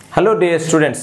hello DS students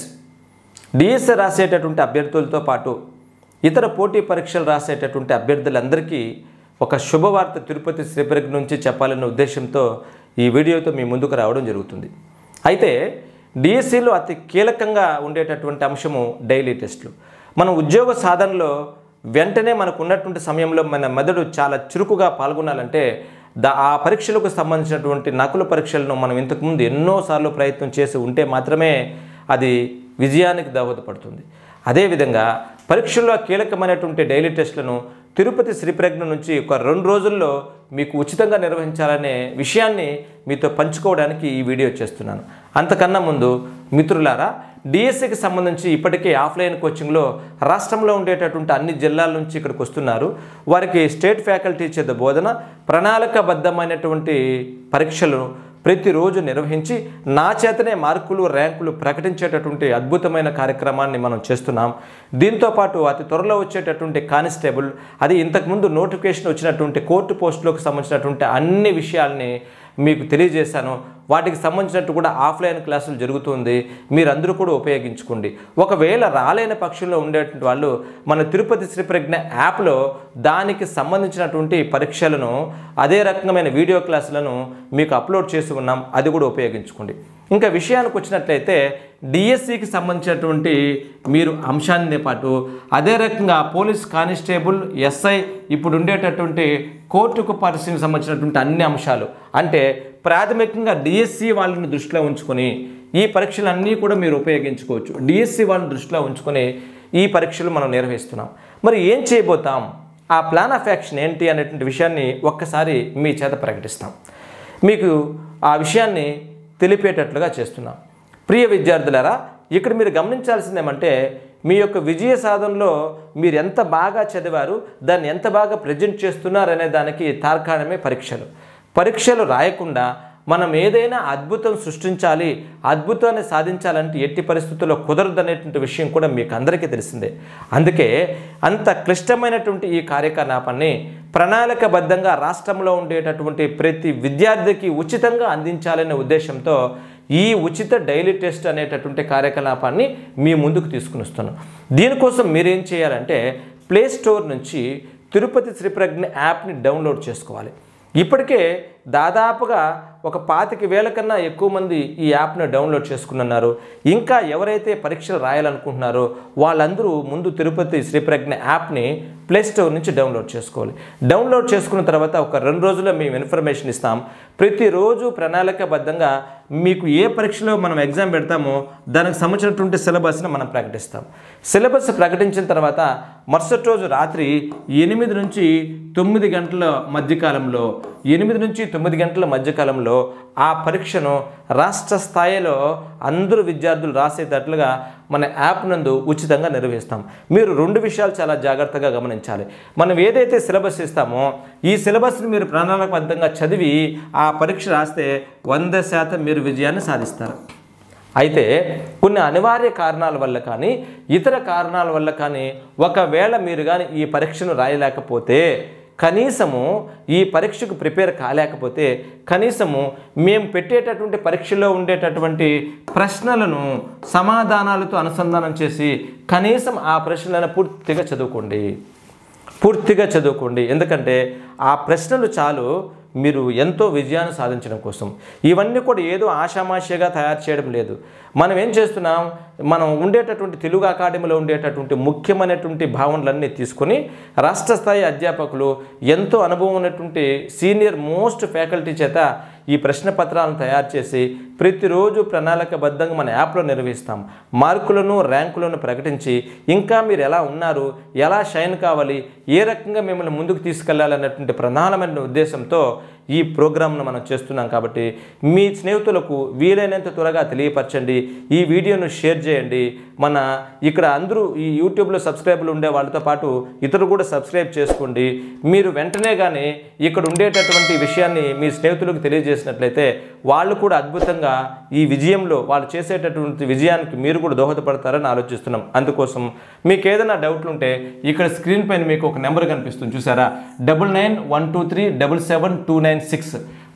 DSA రాసేటటువంటి అభ్యర్థులతో పాటు ఇతర పోటీ పరీక్షలు రాసేటటువంటి అభ్యర్థులందరికీ ఒక శుభవార్త తిరుపతి శ్రీపరికి నుంచి చెప్పాలనే ఉద్దేశంతో ఈ వీడియోతో మీ ముందుకు రావడం జరుగుతుంది అయితే డిఎస్సిలో అతి కీలకంగా ఉండేటటువంటి అంశము డైలీ టెస్టులు మన ఉద్యోగ సాధనలో వెంటనే మనకు ఉన్నటువంటి సమయంలో మన మెదడు చాలా చురుకుగా పాల్గొనాలంటే దా ఆ పరీక్షలకు సంబంధించినటువంటి నకుల పరీక్షలను మనం ఇంతకుముందు ఎన్నోసార్లు ప్రయత్నం చేసి ఉంటే మాత్రమే అది విజయానికి దోహదపడుతుంది అదేవిధంగా పరీక్షల్లో కీలకమైనటువంటి డైలీ టెస్టులను తిరుపతి శ్రీప్రజ్ఞ నుంచి ఒక రెండు రోజుల్లో మీకు ఉచితంగా నిర్వహించాలనే విషయాన్ని మీతో పంచుకోవడానికి ఈ వీడియో చేస్తున్నాను అంతకన్నా ముందు మిత్రులారా డిఎస్సికి సంబంధించి ఇప్పటికే ఆఫ్లైన్ కోచింగ్లో రాష్ట్రంలో ఉండేటటువంటి అన్ని జిల్లాల నుంచి ఇక్కడికి వస్తున్నారు వారికి స్టేట్ ఫ్యాకల్టీ చేత బోధన ప్రణాళికబద్ధమైనటువంటి పరీక్షలు ప్రతిరోజు నిర్వహించి నా చేతనే మార్కులు ర్యాంకులు ప్రకటించేటటువంటి అద్భుతమైన కార్యక్రమాన్ని మనం చేస్తున్నాం దీంతో పాటు అతి త్వరలో వచ్చేటటువంటి కానిస్టేబుల్ అది ఇంతకుముందు నోటిఫికేషన్ వచ్చినటువంటి కోర్టు పోస్టులకు సంబంధించినటువంటి అన్ని విషయాల్ని మీకు తెలియజేశాను వాటికి సంబంధించినట్టు కూడా ఆఫ్లైన్ క్లాసులు జరుగుతుంది మీరందరూ కూడా ఉపయోగించుకోండి ఒకవేళ రాలేని పక్షంలో ఉండేటువంటి వాళ్ళు మన తిరుపతి శ్రీప్రజ్ఞ యాప్లో దానికి సంబంధించినటువంటి పరీక్షలను అదే రకమైన వీడియో క్లాసులను మీకు అప్లోడ్ చేసి ఉన్నాం అది కూడా ఉపయోగించుకోండి ఇంకా విషయానికి వచ్చినట్లయితే డిఎస్సికి సంబంధించినటువంటి మీరు అంశాన్ని పాటు అదే రకంగా పోలీస్ కానిస్టేబుల్ ఎస్ఐ ఇప్పుడు ఉండేటటువంటి కోర్టుకు పరిస్థితికి సంబంధించినటువంటి అన్ని అంశాలు అంటే ప్రాథమికంగా డిఎస్సి వాళ్ళని దృష్టిలో ఉంచుకొని ఈ పరీక్షలన్నీ కూడా మీరు ఉపయోగించుకోవచ్చు డిఎస్సి వాళ్ళని దృష్టిలో ఉంచుకొని ఈ పరీక్షలు మనం నిర్వహిస్తున్నాం మరి ఏం చేయబోతాం ఆ ప్లాన్ ఆఫ్ యాక్షన్ ఏంటి అనేటువంటి విషయాన్ని ఒక్కసారి మీ చేత ప్రకటిస్తాం మీకు ఆ విషయాన్ని తెలిపేటట్లుగా చేస్తున్నాం ప్రియ విద్యార్థులారా ఇక్కడ మీరు గమనించాల్సింది ఏమంటే మీ యొక్క విజయ సాధనలో మీరు ఎంత బాగా చదివారు దాన్ని ఎంత బాగా ప్రజెంట్ చేస్తున్నారు అనే దానికి తార్కాణమే పరీక్షలు పరీక్షలు రాయకుండా మనం ఏదైనా అద్భుతం సృష్టించాలి అద్భుతాన్ని సాధించాలంటే ఎట్టి పరిస్థితుల్లో కుదరదనేటువంటి విషయం కూడా మీకు అందరికీ తెలిసిందే అందుకే అంత క్లిష్టమైనటువంటి ఈ కార్యకలాపాన్ని ప్రణాళికబద్ధంగా రాష్ట్రంలో ఉండేటటువంటి ప్రతి విద్యార్థికి ఉచితంగా అందించాలనే ఉద్దేశంతో ఈ ఉచిత డైలీ టెస్ట్ అనేటటువంటి కార్యకలాపాన్ని మీ ముందుకు తీసుకుని వస్తున్నాం దీనికోసం మీరేం చేయాలంటే ప్లే స్టోర్ నుంచి తిరుపతి శ్రీప్రజ్ఞ యాప్ని డౌన్లోడ్ చేసుకోవాలి ఇప్పటికే దాదాపుగా ఒక పాతిక వేల కన్నా ఎక్కువ మంది ఈ యాప్ను డౌన్లోడ్ చేసుకున్నారు ఇంకా ఎవరైతే పరీక్షలు రాయాలనుకుంటున్నారో వాళ్ళందరూ ముందు తిరుపతి శ్రీప్రజ్ఞ యాప్ని ప్లే స్టోర్ నుంచి డౌన్లోడ్ చేసుకోవాలి డౌన్లోడ్ చేసుకున్న తర్వాత ఒక రెండు రోజుల్లో మేము ఇన్ఫర్మేషన్ ఇస్తాం ప్రతిరోజు ప్రణాళికబద్ధంగా మీకు ఏ పరీక్షలో మనం ఎగ్జామ్ పెడతామో దానికి సంబంధించినటువంటి సిలబస్ని మనం ప్రకటిస్తాం సిలబస్ ప్రకటించిన తర్వాత మరుసటి రోజు రాత్రి ఎనిమిది నుంచి తొమ్మిది గంటల మధ్యకాలంలో ఎనిమిది నుంచి తొమ్మిది గంటల మధ్యకాలంలో ఆ పరీక్షను రాష్ట్ర స్థాయిలో అందరూ విద్యార్థులు రాసేటట్లుగా మన యాప్ నందు ఉచితంగా నిర్వహిస్తాం మీరు రెండు విషయాలు చాలా జాగ్రత్తగా గమనించాలి మనం ఏదైతే సిలబస్ ఇస్తామో ఈ సిలబస్ని మీరు ప్రణాళికబద్ధంగా చదివి ఆ పరీక్ష రాస్తే వంద శాతం మీరు విజయాన్ని సాధిస్తారు అయితే కొన్ని అనివార్య కారణాల వల్ల కానీ ఇతర కారణాల వల్ల కానీ ఒకవేళ మీరు కానీ ఈ పరీక్షను రాయలేకపోతే కనీసము ఈ పరీక్షకు ప్రిపేర్ కాలేకపోతే కనీసము మేము పెట్టేటటువంటి పరీక్షలో ఉండేటటువంటి ప్రశ్నలను సమాధానాలతో అనుసంధానం చేసి కనీసం ఆ ప్రశ్నలను పూర్తిగా చదువుకోండి పూర్తిగా చదువుకోండి ఎందుకంటే ఆ ప్రశ్నలు చాలు మీరు ఎంతో విజయాన్ని సాధించడం కోసం ఇవన్నీ కూడా ఏదో ఆషామాషిగా తయారు చేయడం లేదు మనం ఏం చేస్తున్నాం మనం ఉండేటటువంటి తెలుగు అకాడమీలో ఉండేటటువంటి ముఖ్యమైనటువంటి భావనలన్నీ తీసుకొని రాష్ట్ర స్థాయి అధ్యాపకులు ఎంతో అనుభవం ఉన్నటువంటి సీనియర్ మోస్ట్ ఫ్యాకల్టీ చేత ఈ ప్రశ్న పత్రాలను తయారు చేసి ప్రతిరోజు ప్రణాళికబద్ధంగా మన యాప్లో నిర్వహిస్తాం మార్కులను ర్యాంకులను ప్రకటించి ఇంకా మీరు ఎలా ఉన్నారు ఎలా షైన్ కావాలి ఏ రకంగా మిమ్మల్ని ముందుకు తీసుకెళ్లాలన్నటువంటి ప్రధానమైన ఉద్దేశంతో ఈ ప్రోగ్రామ్ను మనం చేస్తున్నాం కాబట్టి మీ స్నేహితులకు వీలైనంత త్వరగా తెలియపరచండి ఈ వీడియోను షేర్ చేయండి మన ఇక్కడ అందరూ ఈ యూట్యూబ్లో సబ్స్క్రైబర్లు ఉండే వాళ్ళతో పాటు ఇతరులు కూడా సబ్స్క్రైబ్ చేసుకోండి మీరు వెంటనే కానీ ఇక్కడ ఉండేటటువంటి విషయాన్ని మీ స్నేహితులకు తెలియజేసినట్లయితే వాళ్ళు కూడా అద్భుతంగా ఈ విజయంలో వాళ్ళు చేసేటటువంటి విజయానికి మీరు కూడా దోహదపడతారని ఆలోచిస్తున్నాం అందుకోసం మీకు ఏదైనా డౌట్లు ఉంటే ఇక్కడ స్క్రీన్ పైన మీకు ఒక నెంబర్ కనిపిస్తుంది చూసారా double nine one two three double seven two nine six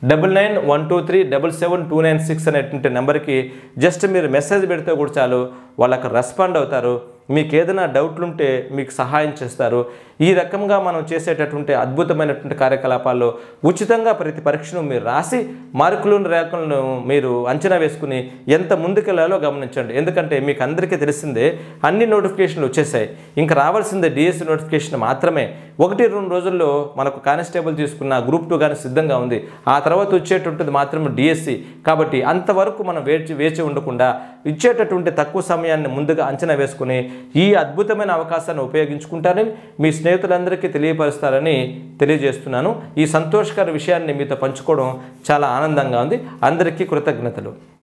double nine one two three double seven two nine six అనేటువంటి నెంబర్కి జస్ట్ మీరు మెసేజ్ పెడితే కూడా చాలు వాళ్ళకి రెస్పాండ్ అవుతారు మీకు ఏదైనా డౌట్లు ఉంటే మీకు సహాయం చేస్తారు ఈ రకంగా మనం చేసేటటువంటి అద్భుతమైనటువంటి కార్యకలాపాల్లో ఉచితంగా ప్రతి పరీక్షను మీరు రాసి మార్కులను రేఖలను మీరు అంచనా వేసుకుని ఎంత ముందుకెళ్లాలో గమనించండి ఎందుకంటే మీకు అందరికీ తెలిసిందే అన్ని నోటిఫికేషన్లు వచ్చేసాయి ఇంకా రావాల్సిందే డిఎస్సి నోటిఫికేషన్ మాత్రమే ఒకటి రెండు రోజుల్లో మనకు కానిస్టేబుల్ తీసుకున్న గ్రూప్ టూ కానీ సిద్ధంగా ఉంది ఆ తర్వాత వచ్చేటటువంటిది మాత్రమే డిఎస్సి కాబట్టి అంతవరకు మనం వేచి వేచి ఉండకుండా ఇచ్చేటటువంటి తక్కువ సమయాన్ని ముందుగా అంచనా వేసుకుని ఈ అద్భుతమైన అవకాశాన్ని ఉపయోగించుకుంటారని మీ స్నేహితులందరికీ తెలియపరుస్తారని తెలియజేస్తున్నాను ఈ సంతోషకర విషయాన్ని మీతో పంచుకోవడం చాలా ఆనందంగా ఉంది అందరికీ కృతజ్ఞతలు